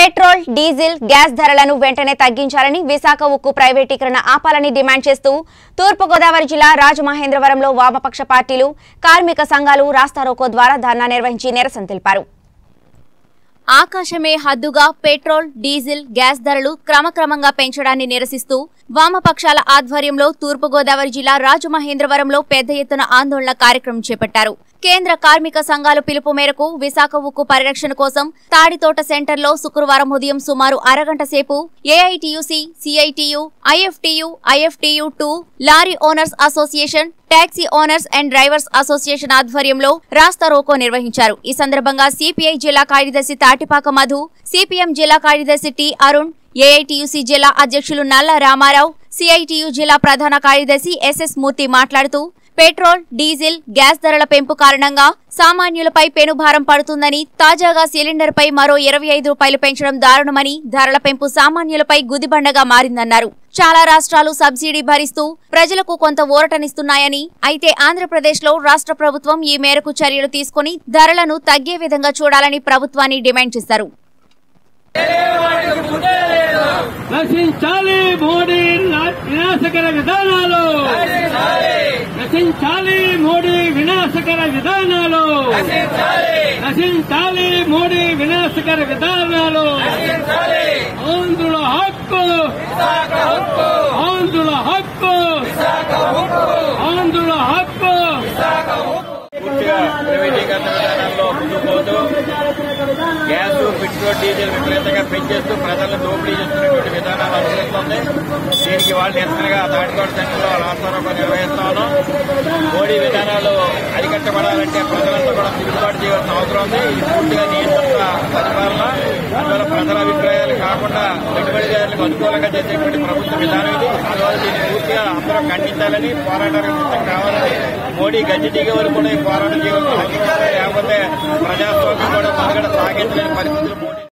petrol diesel gas ధరలను వెంటనే తగ్గించాలని విశాఖ ఉక్కు ప్రైవేటీకరణ ఆపాలని డిమాండ్ చేస్తూ తూర్పుగోదావరి జిల్లా రాజమహేంద్రవరంలో వామపక్ష పార్టీలు కార్మిక సంఘాలు రాస్తారోకో ద్వారా ధర్నా నిర్వహించి నిరసన తెలిపారు ఆకాశమే హద్దుగా పెట్రోల్ డీజిల్ గ్యాస్ ధరలు క్రమక్రమంగా పెంచడాన్ని నిరసిస్తూ వామపక్షాల ఆధ్వర్యంలో తూర్పుగోదావరి జిల్లా రాజమహేంద్రవరంలో పెద్ద ఎత్తున ఆందోళన కార్యక్రమం చేపట్టారు కేంద్ర కార్మిక సంఘాల పిలుపు మేరకు విశాఖ ఉక్కు పరిరక్షణ కోసం తాడితోట సెంటర్లో శుక్రవారం ఉదయం సుమారు అరగంట సేపు AITUC CITU IFTU IFTU two lorry owners association taxi owners and drivers association ఆధ్వర్యంలో రాస్తా రోకో నిర్వహించారు ఈ సందర్భంగా సిపిఐ జిల్లా కార్యదర్శి తాటిపాక మధు సిపిఎం జిల్లా కార్యదర్శి టి అరుణ్ ఏఐటియుసి జిల్లా అధ్యక్షులు నల్ల రామారావు సిఐటియు జిల్లా ప్రధాన కార్యదర్శి ఎస్ఎస్ మూర్తి మాట్లాడుతూ పెట్రోల్ డీజిల్ గ్యాస్ ధరల పెంపు కారణంగా సామాన్యులపై పెనుభారం పడుతుందని తాజాగా సిలిండర్ పై మరో ఇరవై ఐదు రూపాయలు పెంచడం దారుణమని ధరల పెంపు సామాన్యులపై గుదిబండగా మారిందన్నారు చాలా రాష్ట్రాలు సబ్సిడీ భరిస్తూ ప్రజలకు కొంత ఊరటనిస్తున్నాయని అయితే ఆంధ్రప్రదేశ్ లో రాష్ట్ర ప్రభుత్వం ఈ మేరకు చర్యలు తీసుకుని ధరలను తగ్గే విధంగా చూడాలని ప్రభుత్వాన్ని డిమాండ్ చేశారు నశించాలి మోడీ నా- వినాశకర విధానాలు నశించాలి మోడీ వినాశకర విధానాలు నశించాలి మోడీ వినాశకర విధానాలు ఆంధ్రుల హక్కు ఆంధ్రుల హక్కు ఆంధ్రుల హక్కు పూర్తిగా ప్రైవేటీకరణ విధానంలో ముందుకు పోతూ గ్యాస్ పెట్రోల్ డీజిల్ విపరీతంగా పెంచేస్తూ ప్రజలను దోపిడీ చేస్తున్నటువంటి విధానాలు అనుసరిస్తుంది దీనికి వాళ్ళు నిరసనగా తాటికోట సెంటర్లో రాష్ట్రంలో నిర్వహిస్తాను మోడీ విధానాలు అరికట్టబడాలంటే ప్రజలంతా కూడా తిరుగుబాటు చేయాల్సిన అవసరం ఉంది ఇది పూర్తిగా నియంత్రణ పరిపాలన అందువల్ల ప్రజల అభిప్రాయాలు కాకుండా పెట్టుబడిదారులకు అనుకూలంగా చేసేటువంటి ప్రభుత్వ విధానం ఇది అందువల్ల దీన్ని పూర్తిగా అందరూ ఖండించాలని పోరాటానికి సిద్ధం కావాలని మోడీ గజ్జి దిగే వరకు కూడా ఈ పోరాటం చేయాల్సిన అవసరం ఉంది లేకపోతే ప్రజాస్వామ్యం కూడా మనుగడ సాగించలేని పరిస్థితులు మోడీ